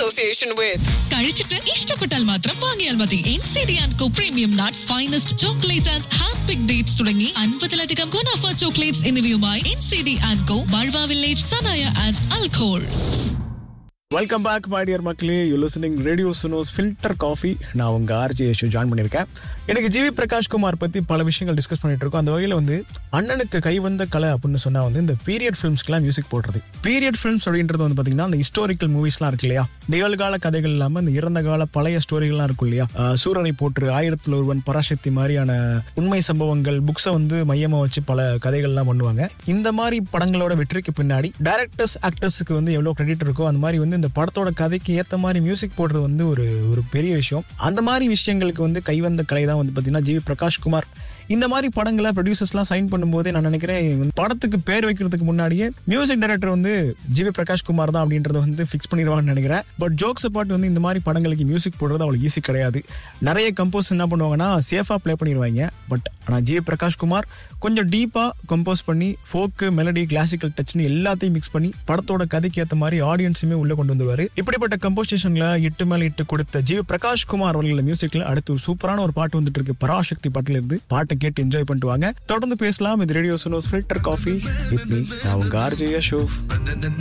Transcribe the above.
association with. കഴിച്ചിട്ട് ഇഷ്ടപ്പെട്ടാൽ മാത്രം വാങ്ങിയാൽ മതി N C D and co premium nuts finest chocolate and hand pick dates തുടങ്ങി അൻപതിലധികം ഗുണാഫ ചോക്ലേറ്റ്സ് എന്നിവയുമായി N C D and co ബൾവ വില്ലേജ് സനായ ആൻഡ് അൽഖോൾ வெல்கம் பேக் மை டியர் மக்களே யூ லிசனிங் ரேடியோ சுனோஸ் ஃபில்டர் காஃபி நான் உங்கள் ஆர்ஜி யஷு ஜாயின் பண்ணியிருக்கேன் எனக்கு ஜிவி பிரகாஷ் குமார் பற்றி பல விஷயங்கள் டிஸ்கஸ் பண்ணிட்டு இருக்கோம் அந்த வகையில் வந்து அண்ணனுக்கு கை வந்த கலை அப்படின்னு சொன்னால் வந்து இந்த பீரியட் ஃபிலிம்ஸ்க்குலாம் மியூசிக் போடுறது பீரியட் ஃபிலிம்ஸ் அப்படின்றது வந்து பார்த்தீங்கன்னா அந்த ஹிஸ்டாரிக்கல் மூவிஸ்லாம் இருக்கு இல்லையா நிகழ்கால கதைகள் இல்லாமல் இந்த இறந்த கால பழைய ஸ்டோரிகள்லாம் இருக்கும் இல்லையா அஹ் சூரனை போற்று ஆயிரத்தில் ஒருவன் பராசக்தி மாதிரியான உண்மை சம்பவங்கள் புக்ஸை வந்து மையமாக வச்சு பல கதைகள்லாம் பண்ணுவாங்க இந்த மாதிரி படங்களோட வெற்றிக்கு பின்னாடி டேரக்டர்ஸ் ஆக்டர்ஸுக்கு வந்து எவ்வளோ கிரெடிட் இருக்கோ அந்த மாதிரி வந்து இந்த படத்தோட கதைக்கு ஏற்ற மாதிரி மியூசிக் போடுறது வந்து ஒரு ஒரு பெரிய விஷயம் அந்த மாதிரி விஷயங்களுக்கு வந்து கைவந்த கலை தான் வந்து பார்த்தீங்கன்னா ஜிவி பிரகாஷ் குமார் இந்த மாதிரி படங்களை ப்ரொடியூசர்ஸ்லாம் சைன் பண்ணும்போதே நான் நினைக்கிறேன் படத்துக்கு பேர் வைக்கிறதுக்கு முன்னாடியே மியூசிக் டைரக்டர் வந்து ஜிவி பிரகாஷ் குமார் தான் அப்படின்றத வந்து ஃபிக்ஸ் பண்ணிடுவாங்கன்னு நினைக்கிறேன் பட் ஜோக்ஸ் பாட்டு வந்து இந்த மாதிரி படங்களுக்கு மியூசிக் போடுறது அவ்வளோ ஈஸி கிடையாது நிறைய கம்போஸ் என்ன பண்ணுவாங்கன்னா சேஃபாக ப்ளே பண்ணிடுவாங்க பட் ஆனால் ஜிவி பிரகாஷ் குமார் கொஞ்சம் டீப்பாக கம்போஸ் பண்ணி ஃபோக்கு மெலடி கிளாசிக்கல் டச்னு எல்லாத்தையும் மிக்ஸ் பண்ணி படத்தோட கதைக்கு ஏற்ற மாதிரி ஆடியன்ஸுமே உள்ள கொண்டு வந்துருவாரு இப்படிப்பட்ட கம்போசிஷன்ல இட்டு மேல இட்டு கொடுத்த ஜிவி பிரகாஷ் குமார் அவர்களோட மியூசிக்ல அடுத்து ஒரு சூப்பரான ஒரு பாட்டு வந்துட்டு இருக்கு பராசக்தி பாட்டுல இருந்து பாட்டை கேட்டு என்ஜாய் பண்ணிட்டு வாங்க தொடர்ந்து பேசலாம் இது ரேடியோ சுனோஸ் ஃபில்டர் காஃபி வித் மீ நான் உங்க ஆர்ஜே ஷோஃப்